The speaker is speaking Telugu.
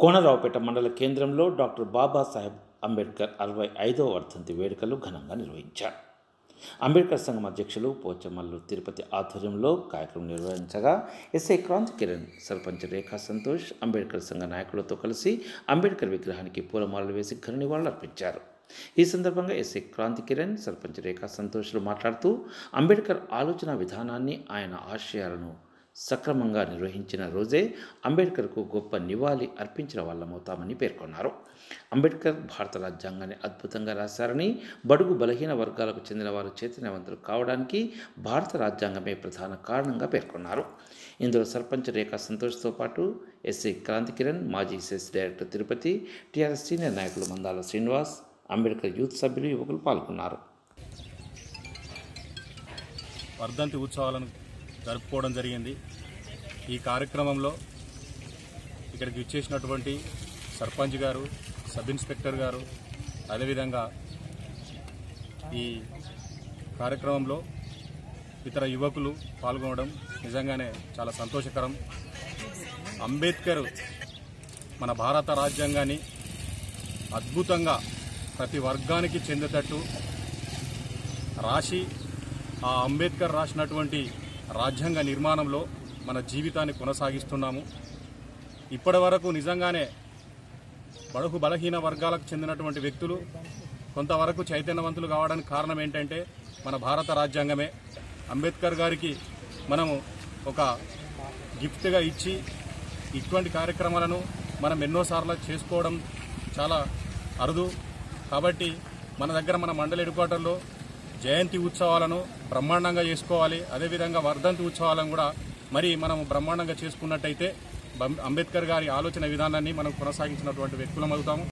కోనరావుపేట మండల కేంద్రంలో డాక్టర్ బాబాసాహెబ్ అంబేద్కర్ అరవై ఐదవ వర్ధంతి వేడుకలు ఘనంగా నిర్వహించారు అంబేద్కర్ సంఘం అధ్యక్షులు పోచమల్లు తిరుపతి ఆధ్వర్యంలో కార్యక్రమం నిర్వహించగా ఎస్ఐ క్రాంతి కిరణ్ సర్పంచ్ రేఖా సంతోష్ అంబేద్కర్ సంఘ నాయకులతో కలిసి అంబేద్కర్ విగ్రహానికి పూలమాలలు వేసి ఘన నివాళులర్పించారు ఈ సందర్భంగా ఎస్ఐ క్రాంతి కిరణ్ సర్పంచ్ రేఖా సంతోష్లు మాట్లాడుతూ అంబేద్కర్ ఆలోచన విధానాన్ని ఆయన ఆశయాలను సక్రమంగా నిర్వహించిన రోజే అంబేద్కర్కు గొప్ప నివాళి అర్పించిన వాళ్ళమవుతామని పేర్కొన్నారు అంబేద్కర్ భారత రాజ్యాంగాన్ని అద్భుతంగా రాశారని బడుగు బలహీన వర్గాలకు చెందిన వారు చైతన్యవంతులు కావడానికి భారత రాజ్యాంగమే ప్రధాన కారణంగా పేర్కొన్నారు ఇందులో సర్పంచ్ రేఖా సంతోష్తో పాటు ఎస్సీ క్రాంతి కిరణ్ మాజీ cess director Tirupati TRS senior నాయకులు మందాల శ్రీనివాస్ అంబేద్కర్ యూత్ సభ్యులు యువకులు పాల్గొన్నారు వర్ధంతి ఉత్సవాలను జరుపుకోవడం జరిగింది ఈ కార్యక్రమంలో ఇక్కడికి ఇచ్చేసినటువంటి సర్పంచ్ గారు సబ్ ఇన్స్పెక్టర్ గారు అదేవిధంగా ఈ కార్యక్రమంలో ఇతర యువకులు పాల్గొనడం నిజంగానే చాలా సంతోషకరం అంబేద్కర్ మన భారత రాజ్యాంగాన్ని అద్భుతంగా ప్రతి వర్గానికి చెందేటట్టు రాసి ఆ అంబేద్కర్ రాసినటువంటి రాజ్యాంగ నిర్మాణంలో మన జీవితాన్ని కొనసాగిస్తున్నాము ఇప్పటి వరకు నిజంగానే బడుగు బలహీన వర్గాలకు చెందినటువంటి వ్యక్తులు కొంతవరకు చైతన్యవంతులు కావడానికి కారణం ఏంటంటే మన భారత రాజ్యాంగమే అంబేద్కర్ గారికి మనము ఒక గిఫ్ట్గా ఇచ్చి ఇటువంటి కార్యక్రమాలను మనం ఎన్నోసార్లు చేసుకోవడం చాలా అరుదు కాబట్టి మన దగ్గర మన మండలి హెడ్ క్వార్టర్లో జయంతి ఉత్సవాలను బ్రహ్మాండంగా చేసుకోవాలి అదేవిధంగా వర్ధంతి ఉత్సవాలను కూడా మరి మనం బ్రహ్మాండంగా చేసుకున్నట్టయితే బం- అంబేద్కర్ గారి ఆలోచన విధానాన్ని మనం కొనసాగించినటువంటి వ్యక్తులం అవుతాము